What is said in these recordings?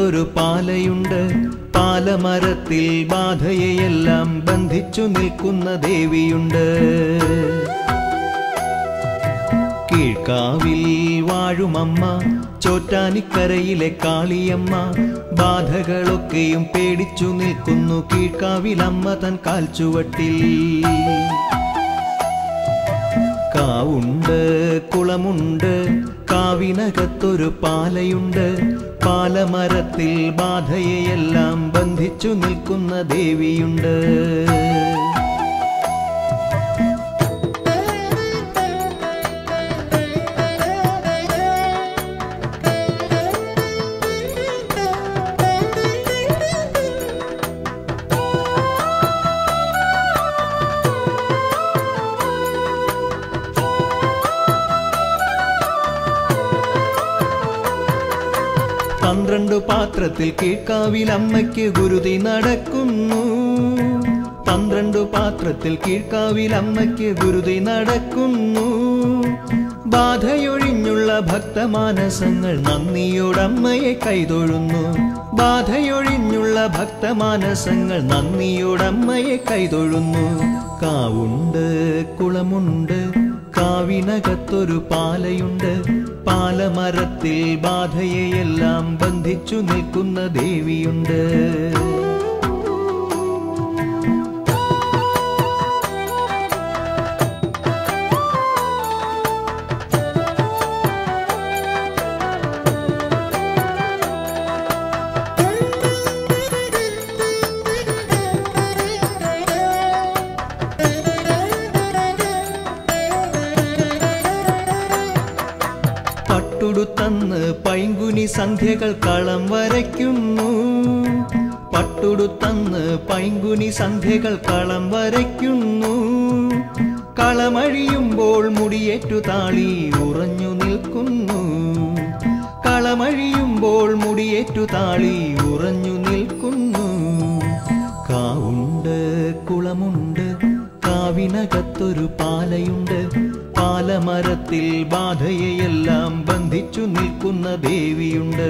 കാവിനകത്തൊരു പാലയുണ്ട് പാലമരത്തിൽ ബാധയെയെല്ലാം ബന്ധിച്ചു നിൽക്കുന്ന ദേവിയുണ്ട് കീഴ്ക്കാവിൽ വാഴുമമ്മ ചോറ്റാനിക്കരയിലെ കാളിയമ്മ ബാധകളൊക്കെയും പേടിച്ചു നിൽക്കുന്നു കീഴ്ക്കാവിലമ്മ തൻ കാൽച്ചുവട്ടിൽ കാവുണ്ട് കുളമുണ്ട് കാവിനകത്തൊരു പാലയുണ്ട് പാലമരത്തിൽ ബാധയെയെല്ലാം ബന്ധിച്ചു നിൽക്കുന്ന ദേവിയുണ്ട് പന്ത്രണ്ടു പാത്രത്തിൽ കീഴ്ക്കാവിൽ അമ്മയ്ക്ക് ഗുരുതി നടക്കുന്നു പന്ത്രണ്ടു പാത്രത്തിൽ കീഴ്ക്കാവിൽ അമ്മയ്ക്ക് ഗുരുതി നടക്കുന്നു ബാധയൊഴിഞ്ഞുള്ള ഭക്തമാനസങ്ങൾ നന്ദിയോടമ്മയെ കൈതൊഴുന്നു ബാധയൊഴിഞ്ഞുള്ള ഭക്തമാനസങ്ങൾ നന്ദിയോടമ്മയെ കൈതൊഴുന്നു കാവുണ്ട് കുളമുണ്ട് കാവിനകത്തൊരു പാലയുണ്ട് പാലമരത്തിൽ ബാധയെയെല്ലാം ബന്ധിച്ചു നിൽക്കുന്ന ദേവിയുണ്ട് പട്ടുടുത്തന്ന് പൈങ്കുനി സന്ധ്യകൾ കളം വരയ്ക്കുന്നു പട്ടുടുത്തന്ന് പൈങ്കുനി സന്ധ്യകൾ കളം വരയ്ക്കുന്നു കളമഴിയുമ്പോൾ മുടിയേറ്റു താളി ഉറഞ്ഞു നിൽക്കുന്നു കളമഴിയുമ്പോൾ മുടിയേറ്റു താളി ഉറഞ്ഞു നിൽക്കുന്നു കാവുണ്ട് കുളമുണ്ട് കാവിനകത്തൊരു പാലയുണ്ട് പാലമരത്തിൽ ബാധയെയെല്ലാം ബന്ധിച്ചു നിൽക്കുന്ന ദേവിയുണ്ട്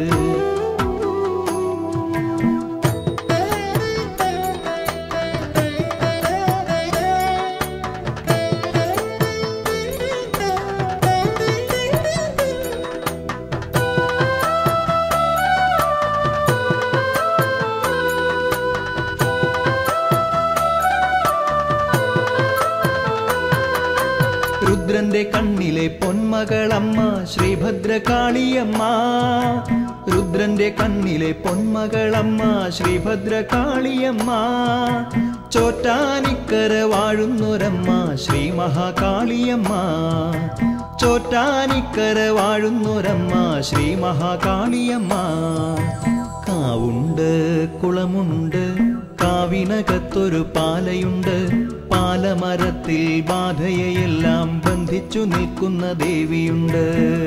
രുദ്രന്റെ കണ്ണിലെ പൊന്മകളമ്മ ശ്രീഭദ്രകാളിയമ്മ രുദ്രന്റെ കണ്ണിലെ പൊന്മകളമ്മ ശ്രീഭദ്രകാളിയമ്മ ചോറ്റാനിക്കര വാഴുന്നൊരമ്മ ശ്രീ മഹാകാളിയമ്മ ചോറ്റാനിക്കര വാഴുന്നൊരമ്മ ശ്രീ മഹാകാളിയമ്മ കാവുണ്ട് കുളമുണ്ട് കാവിനകത്തൊരു പാലയുണ്ട് പാലമരത്തിൽ ബാധയെയെല്ലാം ബന്ധിച്ചു നിൽക്കുന്ന ദേവിയുണ്ട്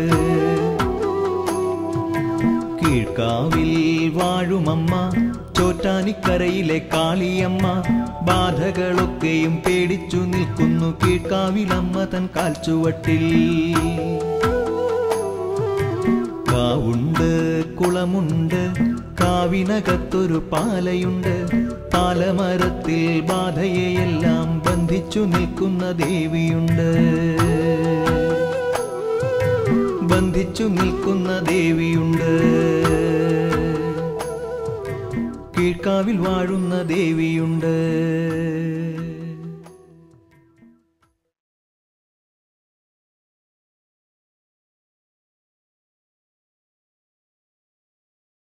കീഴ്ക്കാവിൽ വാഴുമമ്മ ചോറ്റാനിക്കരയിലെ കാളിയമ്മ ബാധകളൊക്കെയും പേടിച്ചു നിൽക്കുന്നു കീഴ്ക്കാവിലമ്മ തൻ കാൽച്ചുവട്ടിൽ കാവുണ്ട് കുളമുണ്ട് കാവിനകത്തൊരു പാലയുണ്ട് പാലമരത്തിൽ ബാധയെയെല്ലാം ബന്ധിച്ചു നിൽക്കുന്ന ദേവിയുണ്ട് ബന്ധിച്ചു നിൽക്കുന്ന ദേവിയുണ്ട് കീഴ്ക്കാവിൽ വാഴുന്ന ദേവിയുണ്ട്